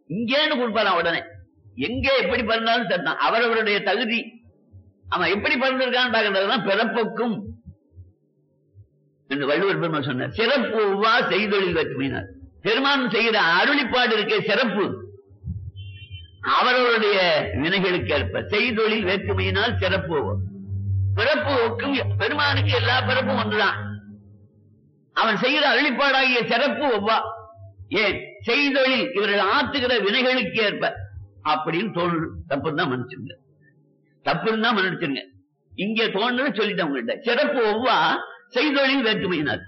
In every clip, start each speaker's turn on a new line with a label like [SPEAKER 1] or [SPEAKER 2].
[SPEAKER 1] இங்கேன்னு கொடுப்பாராம் உடனே எங்கே எப்படி பிறந்தாலும் சரிதான் அவரவருடைய தகுதி அவன் எப்படி பிறந்திருக்கான்னு பாக்குறதுதான் பிறப்புக்கும் என்று வள்ளுவர் பெருமாள் சொன்னார் சிறப்பு ஒவ்வா செய்தொழில் வேற்றுமையினார் பெருமான் செய்கிற அருளிப்பாடு இருக்க சிறப்பு அவரவருடைய வினைகளுக்கு ஏற்ப செய்தொழில் வேற்றுமையினால் சிறப்பு ஒவ்வா. பிறப்பு ஒக்கும் பெருமானுக்கு எல்லா பிறப்பும் ஒன்றுதான் அவன் செய்கிற அருளிப்பாடாகிய சிறப்பு ஒவ்வா ஏன் செய்தொழில் இவர்கள் ஆற்றுகிற வினைகளுக்கு ஏற்ப அப்படின்னு தோணு தப்புன்னு தான் மன்னிச்சுங்க தப்புன்னு தான் மன்னிச்சிருங்க இங்க தோணுன்னு சொல்லிட்டேன் உங்கள்கிட்ட சிறப்பு ஒவ்வா செய்தொழில் வேற்றுமையினார்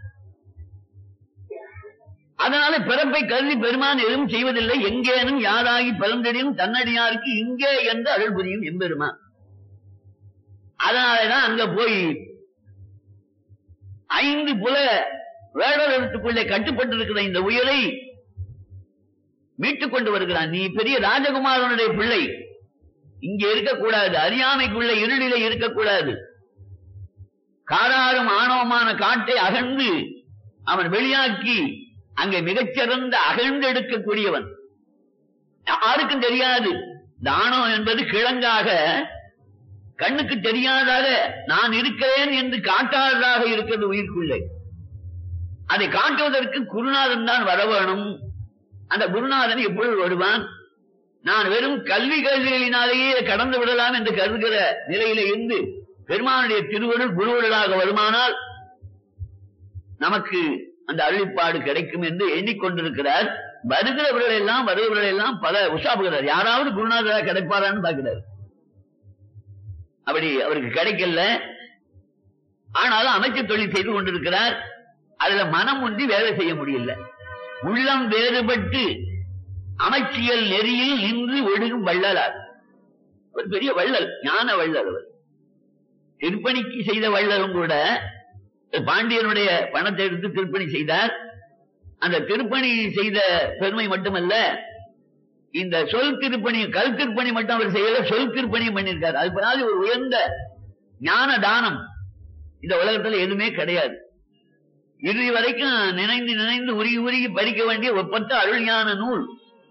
[SPEAKER 1] அதனால பிறப்பை கருதி பெருமான் எதுவும் செய்வதில்லை எங்கேனும் யாராகி பிறந்தடியும் தன்னடியாருக்கு இங்கே என்று அருள் புரியும் எம்பெருமான் அதனாலதான் அங்க போய் ஐந்து புல வேடத்துக்குள்ளே கட்டுப்பட்டிருக்கிற இந்த உயிரை மீட்டுக் கொண்டு வருகிறான் நீ பெரிய ராஜகுமாரனுடைய பிள்ளை இங்க இருக்கக்கூடாது அறியாமைக்குள்ள இருளிலே இருக்கக்கூடாது காராரும் ஆணவமான காட்டை அகழ்ந்து அவன் வெளியாக்கி அங்கே மிகச்சிறந்த அகழ்ந்து எடுக்கக்கூடியவன் யாருக்கும் தெரியாது இந்த ஆணவம் என்பது கிழங்காக கண்ணுக்கு தெரியாதாக நான் இருக்கிறேன் என்று காட்டாததாக இருக்கிறது உயிர்க்குள்ளே அதை காட்டுவதற்கு குருநாதன் தான் வர வேணும் அந்த குருநாதன் எப்பொழுது வருவான் நான் வெறும் கல்வி கல்விகளினாலேயே கடந்து விடலாம் என்று கருதுகிற நிலையில இருந்து பெருமானுடைய திருவருள் குருவருளாக வருமானால் நமக்கு அந்த அருளிப்பாடு கிடைக்கும் என்று எண்ணிக்கொண்டிருக்கிறார் வருகிறவர்கள் எல்லாம் வருகிறவர்கள் எல்லாம் பல உஷாபுகிறார் யாராவது குருநாதரா கிடைப்பாரான்னு பார்க்கிறார் அப்படி அவருக்கு கிடைக்கல ஆனாலும் அமைச்சு தொழில் செய்து கொண்டிருக்கிறார் அதுல மனம் ஒன்றி வேலை செய்ய முடியல உள்ளம் வேறுபட்டு அமைச்சியல் நெறியில் நின்று ஒழுகும் வள்ளலார் ஒரு பெரிய வள்ளல் ஞான வள்ளல் அவர் திருப்பணிக்கு செய்த வள்ளலும் கூட பாண்டியனுடைய பணத்தை எடுத்து திருப்பணி செய்தார் அந்த திருப்பணி செய்த பெருமை மட்டுமல்ல இந்த சொல் திருப்பணி கல் திருப்பணி மட்டும் அவர் செய்யல சொல் திருப்பணியும் பண்ணியிருக்காரு அது பின்னாடி ஒரு உயர்ந்த ஞான தானம் இந்த உலகத்துல எதுவுமே கிடையாது இறுதி வரைக்கும் நினைந்து நினைந்து உருகி உருகி படிக்க வேண்டிய ஒப்பற்ற அருள் ஞான நூல்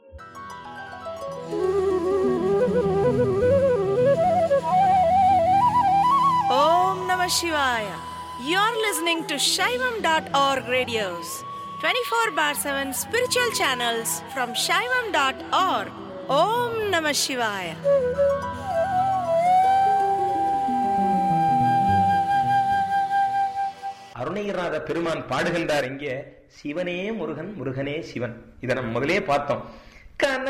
[SPEAKER 2] Om Namah Shivaya. You're listening to Shaivam.org radios, 24 bar 7 spiritual channels from Shaivam.org. Om Namah Shivaya.
[SPEAKER 3] Arunagirinatha பெருமான் பாடுகின்றார் இங்கே சிவனே முருகன் முருகனே சிவன் இதை நம்ம முதலே பார்த்தோம் கன